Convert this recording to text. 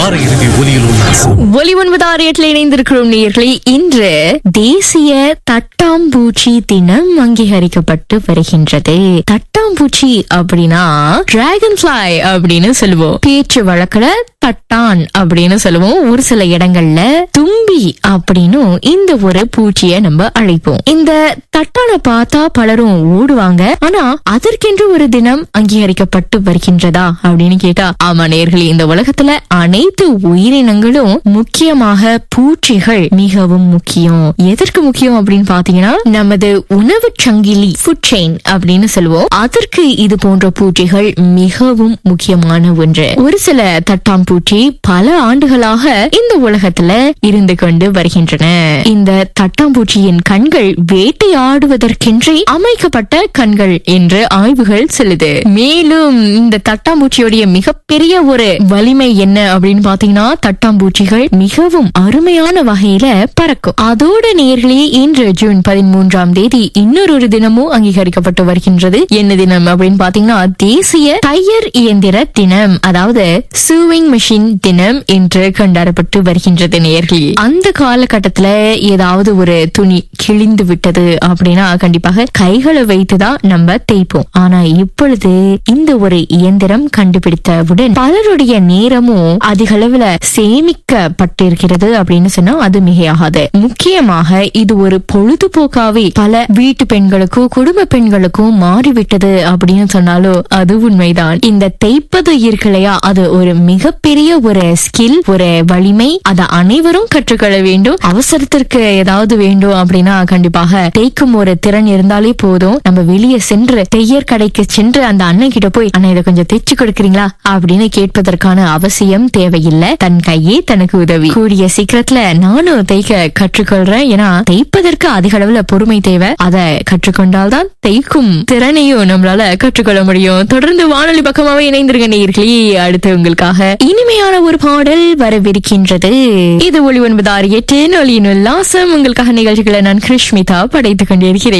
வார இறுதி ஒலியில் உல்லாசம் ஒலி ஒன்பது ஆறு எட்டுல இணைந்திருக்கிறோம் நேயர்களே இன்று தேசிய தட்டாம்பூச்சி தினம் அங்கீகரிக்கப்பட்டு வருகின்றது தட்டாம்பூச்சி அப்படின்னா டிராகன் ஃபிளை அப்படின்னு சொல்லுவோம் பேச்சு வழக்குல தட்டான் அப்படின்னு சொல்லுவோம் ஒரு சில இடங்கள்ல தும்பி அப்படின்னும் இந்த ஒரு பூச்சிய நம்ம அழைப்போம் இந்த தட்டானை பார்த்தா பலரும் ஓடுவாங்க ஆனா அதற்கென்று ஒரு தினம் அங்கீகரிக்கப்பட்டு வருகின்றதா அப்படின்னு கேட்டா ஆமா நேர்களே இந்த உலகத்துல அனைத்து உயிரினங்களும் முக்கியமாக பூச்சிகள் மிகவும் முக்கியம் எதற்கு முக்கியம் அப்படின்னு பாத்தீங்கன்னா நமது உணவு சங்கிலி ஃபுட் செயின் அப்படின்னு சொல்லுவோம் அதற்கு இது போன்ற பூச்சிகள் மிகவும் முக்கியமான ஒன்று ஒரு சில தட்டாம்பூச்சி பல ஆண்டுகளாக இந்த உலகத்துல இருந்து கொண்டு வருகின்றன இந்த தட்டாம்பூச்சியின் கண்கள் வேட்டையாடுவதற்கென்றே அமைக்கப்பட்ட கண்கள் என்று ஆய்வுகள் சொல்லுது மேலும் இந்த தட்டாம்பூச்சியுடைய மிகப்பெரிய ஒரு வலிமை என்ன அப்படின்னு பாத்தீங்கன்னா தட்டாம்பூச்சிகள் மிகவும் அருமையான வகையில பறக்கும் அதோட நேர்களே இன்று ஜூன் பதிமூன்றாம் தேதி இன்னொரு ஒரு தினமும் அங்கீகரிக்கப்பட்டு வருகின்றது என்ன தினம் அப்படின்னு பாத்தீங்கன்னா தேசிய தையர் இயந்திர தினம் அதாவது சூவிங் மிஷின் தினம் என்று கொண்டாடப்பட்டு வருகின்றது நேர்களே அந்த காலகட்டத்துல ஏதாவது ஒரு துணி கிழிந்து விட்டது அப்படின்னா கண்டிப்பாக கைகளை வைத்துதான் நம்ம தேய்ப்போம் ஆனா இப்பொழுது இந்த ஒரு இயந்திரம் கண்டுபிடித்தவுடன் பலருடைய நேரமும் அதிக அளவுல சேமிக்கப்பட்டிருக்கிறது அப்படின்னு சொன்னா அது மிகையாகாது முக்கியமாக இது ஒரு பொழுதுபோக்காவே பல வீட்டு பெண்களுக்கும் குடும்ப பெண்களுக்கும் மாறிவிட்டது அப்படின்னு சொன்னாலும் அது உண்மைதான் இந்த தேய்ப்பது இருக்கு இல்லையா அது ஒரு மிகப்பெரிய ஒரு ஸ்கில் ஒரு வலிமை அதை அனைவரும் கற்றுக்கொள்ள வேண்டும் அவசரத்திற்கு ஏதாவது வேண்டும் அப்படின்னா கண்டிப்பாக தேய்க்கும் ஒரு திறன் இருந்தாலே போதும் நம்ம வெளியே சென்று தையர் கடைக்கு சென்று அந்த அண்ணன் கிட்ட போய் அண்ணா இதை கொஞ்சம் தைச்சு கொடுக்குறீங்களா அப்படின்னு கேட்பதற்கான அவசியம் தேவையில்லை தன் கையே தனக்கு உதவி கூடிய சீக்கிரத்துல நானும் தைக்க கற்றுக்கொள்றேன் ஏன்னா தைப்பதற்கு அதிக அளவுல பொறுமை தேவை அதை கற்றுக்கொண்டால்தான் தைக்கும் திறனையும் நம்மளால கற்றுக்கொள்ள முடியும் தொடர்ந்து வானொலி பக்கமாவே இணைந்திருங்க நேர்களே அடுத்து உங்களுக்காக இனிமையான ஒரு பாடல் வரவிருக்கின்றது இது ஒளி ஒன்பது ஆறு எட்டு நொலியின் உல்லாசம் உங்களுக்காக நிகழ்ச்சிகளை நான் கிருஷ்மிதா படைத்துக் கொண்டிருக்கிறேன்